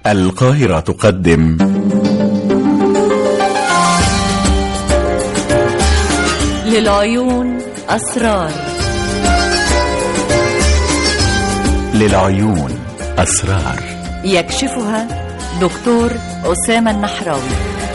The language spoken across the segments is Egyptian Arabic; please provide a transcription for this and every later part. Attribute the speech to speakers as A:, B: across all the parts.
A: القاهرة تقدم
B: للعيون أسرار
A: للعيون أسرار
B: يكشفها دكتور أسامة النحراوي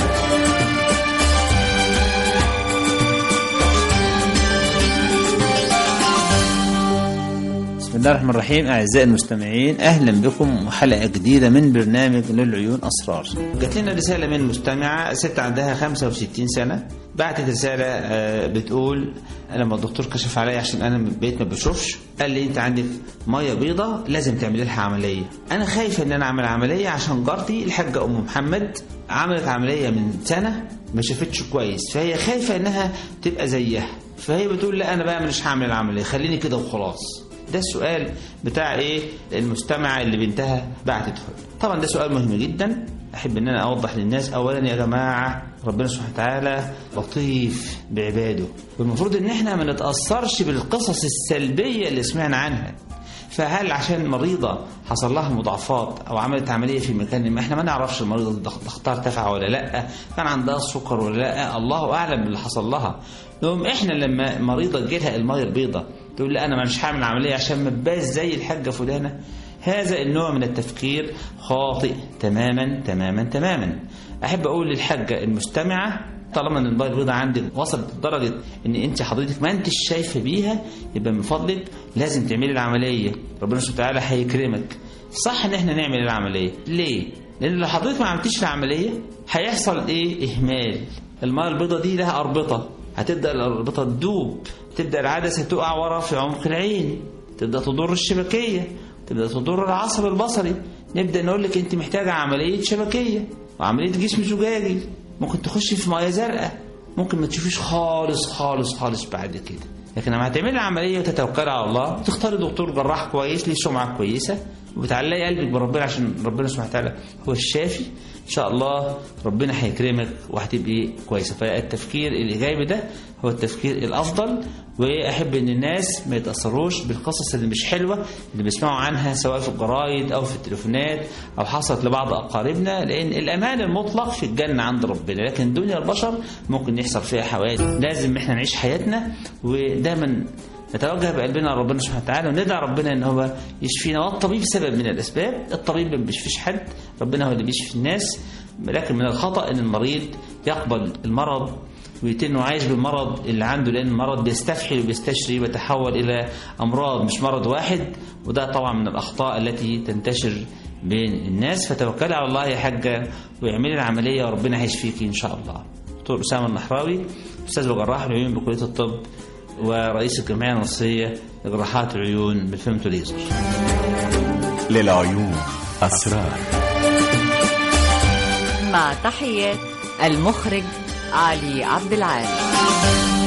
C: بسم الله الرحمن الرحيم أعزائي المستمعين أهلا بكم وحلقة جديدة من برنامج للعيون أسرار جات لنا رسالة من مستمعة ست عندها 65 سنة بعتت رسالة آه، بتقول لما الدكتور كشف عليا عشان أنا بقيت ما بشوفش قال لي أنت عندك مية بيضة لازم تعملي لها عملية أنا خايفة إن أنا أعمل عملية عشان جارتي الحاجة أم محمد عملت عملية من سنة ما شافتش كويس فهي خايفة إنها تبقى زيها فهي بتقول لا أنا بقى مش هعمل العملية خليني كده وخلاص ده السؤال بتاع ايه المستمعة اللي بنتها بعتته طبعا ده سؤال مهم جدا احب ان انا اوضح للناس اولا يا جماعة ربنا سبحانه وتعالى لطيف بعباده والمفروض ان احنا ما نتأثرش بالقصص السلبية اللي سمعنا عنها فهل عشان مريضة حصل لها مضاعفات أو عملت عملية في مكان ما احنا ما نعرفش المريضة دي ضغطها ارتفع ولا لا كان عندها السكر ولا لا الله أعلم باللي حصل لها نقوم احنا لما مريضة تجيلها المية البيضة تقول لا أنا مش هعمل عملية عشان ما تبقاش زي الحاجة فلانة هذا النوع من التفكير خاطئ تماما تماما تماما أحب أقول للحاجة المستمعة طالما ان الموبايل البيضاء عندك وصلت لدرجه ان انت حضرتك ما انتش شايفه بيها يبقى من فضلك لازم تعملي العمليه ربنا سبحانه وتعالى هيكرمك صح ان احنا نعمل العمليه ليه لان لو حضرتك ما عملتيش العمليه هيحصل ايه اهمال الميه البيضاء دي لها اربطه هتبدا الاربطه تدوب تبدا العدسه تقع ورا في عمق العين تبدا تضر الشبكيه تبدا تضر العصب البصري نبدا نقول لك انت محتاجه عمليه شبكيه وعمليه جسم زجاجي ممكن تخش في ميه زرقاء ممكن ما تشوفيش خالص خالص خالص بعد كده لكن لما هتعملي العمليه وتتوكلي على الله تختاري دكتور جراح كويس ليه سمعه كويسه وبتعلقي قلبك بربنا عشان ربنا سبحانه وتعالى هو الشافي ان شاء الله ربنا هيكرمك وهتبقي كويسه فالتفكير الايجابي ده هو التفكير الافضل واحب ان الناس ما يتاثروش بالقصص اللي مش حلوه اللي بيسمعوا عنها سواء في الجرايد او في التليفونات او حصلت لبعض اقاربنا لان الامان المطلق في الجنه عند ربنا لكن دنيا البشر ممكن يحصل فيها حوادث لازم احنا نعيش حياتنا ودايما نتوجه بقلبنا لربنا سبحانه وتعالى وندعي ربنا ان هو يشفينا والطبيب سبب من الاسباب الطبيب ما بيشفيش حد ربنا هو اللي بيشفي الناس لكن من الخطا ان المريض يقبل المرض ويتم عايش بالمرض اللي عنده لان المرض بيستفحل وبيستشري ويتحول الى امراض مش مرض واحد وده طبعا من الاخطاء التي تنتشر بين الناس فتوكلي على الله يا حاجه واعملي العمليه وربنا هيشفيكي ان شاء الله دكتور اسامه النحراوي استاذ وجراح العيون بكليه الطب ورئيس الجمعيه المصريه لجراحات العيون بالفيمتو ليزر
A: للعيون أسرار
B: مع تحيات المخرج علي عبد العال